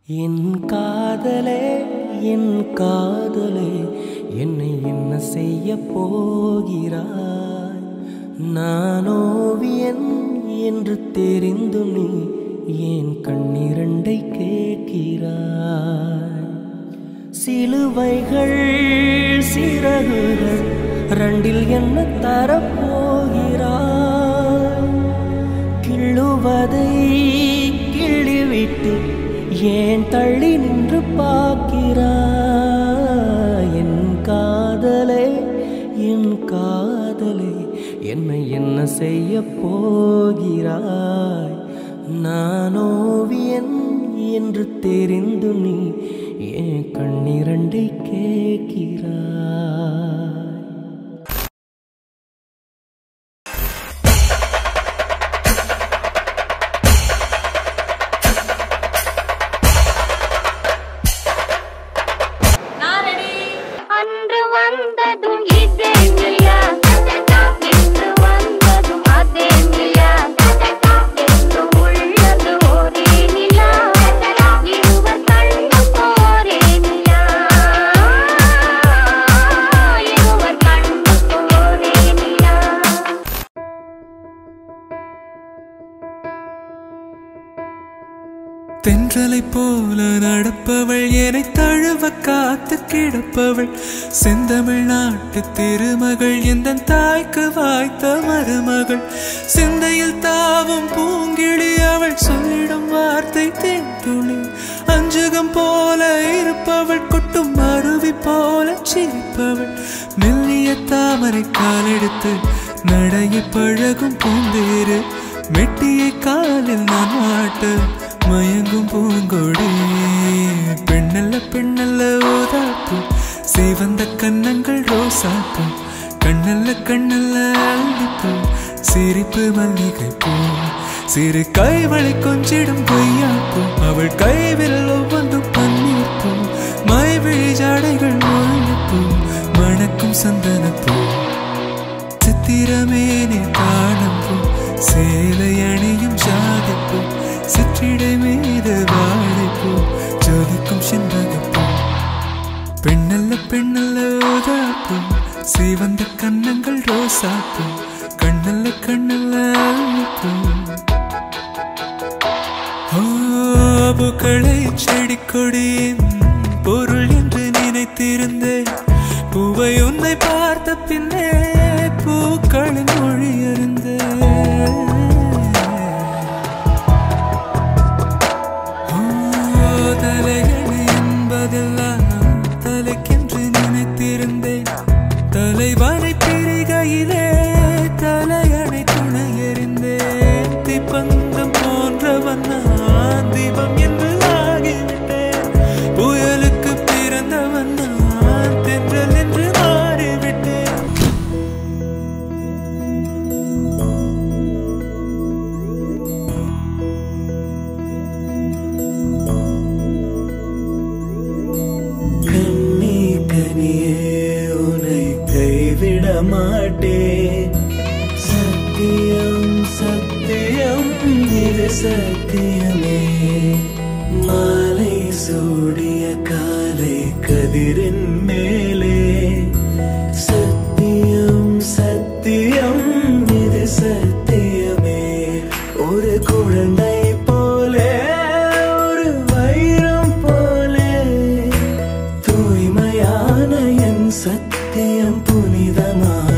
என் காதலே என் காதலே என்னை என்ன செய்ய போகிறாய் நான் ஓவியன் என்று தெரிந்தும் நீ என் கண்ணிரண்டை கேட்கிறாய் சிலுவைகள் சிறகுகள் ரெண்டில் என்ன தரப்போகிறாய் கிள்ளுவதை கிள்ளிவிட்டு ஏன் தள்ளி நின்று பார்க்கிறாய் என் காதலே என் காதலே என்னை என்ன செய்ய போகிறாய் நான் ஓவியன் என்று தெரிந்து நீ என் கண்ணிரண்டை கேட்கிறாய் நான் ரெடி அன்று வந்ததும் இதே நிலா இன்று வந்ததும் அதே நிலா என்று உள்ளது ஒரே நிலா இருவர் கண்ணுக்கும் ஒரே நிலா இருவர் கண்ணுக்கும் ஒரே நிலா தென்றலைப் போல நடப்பவள் என்னை தழுவ காத்து கிடப்பவள் செந்தமிழ் நாட்டு திருமகள் எந்த தாய்க்கு வாய்த்த மருமகள் சிந்தையில் தாவும் பூங்கிழி அவள் சொல்லிடும் வார்த்தை தேன்துளி அஞ்சுகம் போல இருப்பவள் கொட்டும் அருவி போல சிரிப்பவள் மெல்லிய தாமரை காலெடுத்து நடைய பழகும் பூந்தேரு மெட்டியை காலில் நான் மாட்ட மயங்கும் பூங்கொடி பெண்ணல்ல பெண்ணல்ல ஓதாப்பு சிவந்த கன்னங்கள் ரோசாப்பு கண்ணல்ல கண்ணல்ல அள்ளிப்பூ சிரிப்பு மல்லிகை பூ சிறு கைவளை கொஞ்சிடும் பொய்யாப்பு அவள் கைவில் ஒவ்வொன்றும் பன்னீர் பூ மைவிழி ஜாடைகள் முள்ளிப்பூ மணக்கும் சந்தனப்பூ சித்திரமேனே காணப்போ சேலை அணியும் ஜாதிப்போ சிற்றிடை மீது வாழைப்போ ஜொலிக்கும் செண்பகப்போ பெண்ணல்ல பெண்ணல்ல ஓதாப்போ சிவந்த கன்னங்கள் ரோசாப்போ கண்ணல்ல கண்ணல்ல அல்லிப்பூ பூக்களை செடி கொடியின் பொருள் என்று நினைத்திருந்தேன் பூவை உன்னை பார்த்த பின்னே பூக்களின் மொழி அறிந்தேன் ஓ, தலையணை என்பதெல்லாம் தலைக்கென்று நினைத்திருந்தேன் தலைவனை பிரிகையிலே தலையணை துணை எறிந்தேன் தீப்பந்தம் போன்றவன் நான் தீபம் என்று ஆகிவிட்டேன் புயலுக்கு பிறந்தவன் நான் தென்றல் என்று மாறிவிட்டேன் கண்ணே கனியே உன்னை கைவிட மாட்டேன் சத்தியம் சத்தியம் இது சத்தியமே மாலை சூடிய காலை கதிரின் மேலே சத்தியம் சத்தியம் இது சத்தியமே ஒரு குழந்தை போலே ஒரு வைரம் போலே தூய்மையான என் சத்தியம் புனிதமான